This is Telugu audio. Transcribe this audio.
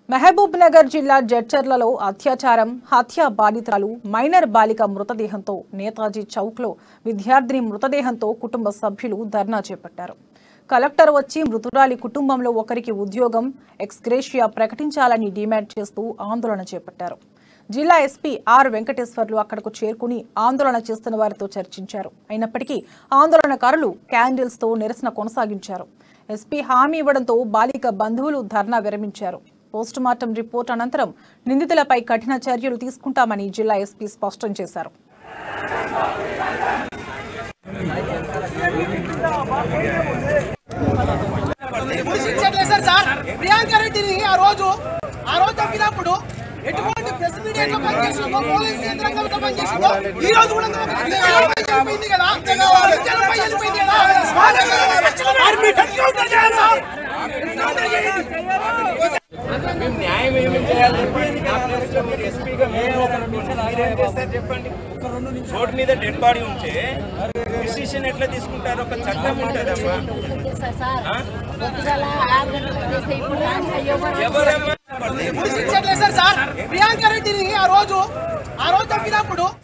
మహబూబ్ నగర్ జిల్లా జడ్చర్లలో అత్యాచారం హత్య బాధితురాలు మైనర్ బాలిక మృతదేహంతో నేతాజీ చౌక్లో విద్యార్థిని మృతదేహంతో కుటుంబ సభ్యులు ధర్నా చేపట్టారు కలెక్టర్ వచ్చి మృతురాలి కుటుంబంలో ఒకరికి ఉద్యోగం ఎక్స్గ్రేషియా ప్రకటించాలని డిమాండ్ చేస్తూ ఆందోళన చేపట్టారు జిల్లా ఎస్పీ ఆర్ వెంకటేశ్వర్లు అక్కడకు చేరుకుని ఆందోళన చేస్తున్న వారితో చర్చించారు అయినప్పటికీ ఆందోళనకారులు క్యాండిల్స్ తో నిరసన కొనసాగించారు ఎస్పీ హామీ ఇవ్వడంతో బాలిక బంధువులు ధర్నా విరమించారు పోస్టుమార్టం రిపోర్ట్ అనంతరం నిందితులపై కఠిన చర్యలు తీసుకుంటామని జిల్లా ఎస్పీ స్పష్టం చేశారు ఇప్పుడు శిక్షట్లేదు సార్ సార్ ప్రియాంక రెడ్డిని ఆ రోజు ఆ రోజు చంపినప్పుడు ఎటువంటి ప్రెస్ మీడియా ఎట్లా పనిచేసిందో పోలీస్ యంత్రాంగం ఎట్లా పనిచేసిందో ఈ రోజు కూడా వెళ్ళిపోయింది కదా విద్యాలపై వెళ్ళిపోయింది కదా ఎన్కౌంటర్ చేయాలి సార్ ఎన్కౌంటర్ చేయండి మేము న్యాయం ఏమి చేయాలి చెప్పండి నా ప్లేస్లో మీరు ఎస్పీగా మీరు మీరేం చేస్తారు చెప్పండి రోడ్ మీద డెడ్ బాడీ ఉంటే డిసిషన్ ఎట్లా తీసుకుంటారు ఒక చట్టం ఉంటుందమ్మా ఎవరమ్మా ఇప్పుడు శిక్షట్లేదు సార్ సార్ ప్రియాంక రెడ్డిని ఆ రోజు ఆ రోజు చంపినప్పుడు